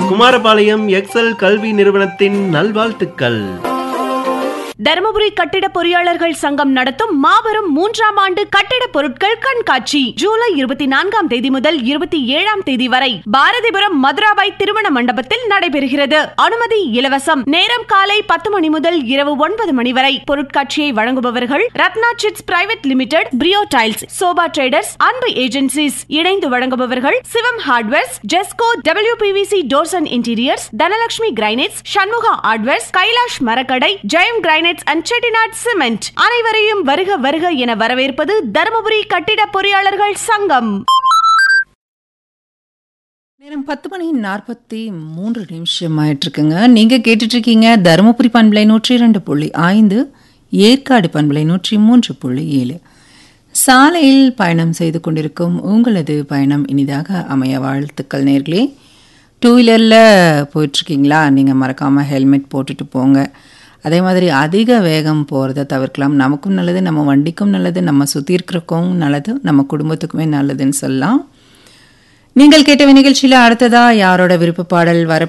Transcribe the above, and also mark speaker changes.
Speaker 1: Kumarapalayam XL கல்வி நிறுவனத்தின் நல்வாழ்த்துக்கள்
Speaker 2: தருமபுரி கட்டிட பொறியாளர்கள் சங்கம் நடத்தும் மாபெரும் மூன்றாம் ஆண்டு கட்டிட பொருட்கள் கண்காட்சி ஜூலை இருபத்தி நான்காம் தேதி முதல் இருபத்தி ஏழாம் தேதி வரை பாரதிபுரம் மதுராபாய் திருமண மண்டபத்தில் நடைபெறுகிறது அனுமதி இலவசம் நேரம் காலை பத்து மணி முதல் இரவு ஒன்பது மணி வரை பொருட்காட்சியை வழங்குபவர்கள் Ratna Chits Private Limited Brio Tiles Sobha Traders Anbu Agencies இணைந்து வழங்குபவர்கள் Sivam Hardwares Jesco WPVC Doors and Interiors Dhanalakshmi Granites Shanmuga Hardwares Kailash மரக்கடை Jayam Granites and Chettinad Cement அனைவரையும் வருக வருக என வரவேற்பது தருமபுரி கட்டிட பொறியாளர்கள் சங்கம்
Speaker 3: நேரம் பத்து மணி நாற்பத்தி மூன்று நிமிஷம் ஆயிட்டிருக்குங்க நீங்கள் கேட்டுட்ருக்கீங்க தருமபுரி பண்பலை நூற்றி இரண்டு புள்ளி ஐந்து ஏற்காடு பண்பலை நூற்றி மூன்று புள்ளி ஏழு சாலையில் பயணம் செய்து கொண்டிருக்கும் உங்களது பயணம் இனிதாக அமைய வாழ்த்துக்கள் நேர்களே டூ வீலரில் போயிட்டுருக்கீங்களா நீங்கள் மறக்காமல் ஹெல்மெட் போட்டுட்டு போங்க அதே மாதிரி அதிக வேகம் போகிறத தவிர்க்கலாம் நமக்கும் நல்லது நம்ம வண்டிக்கும் நல்லது நம்ம சுற்றி இருக்கிறக்கும் நல்லது நம்ம குடும்பத்துக்குமே நல்லதுன்னு சொல்லலாம் நீங்கள் கேட்ட நிகழ்ச்சியில் அடுத்ததா யாரோட விருப்ப பாடல் வர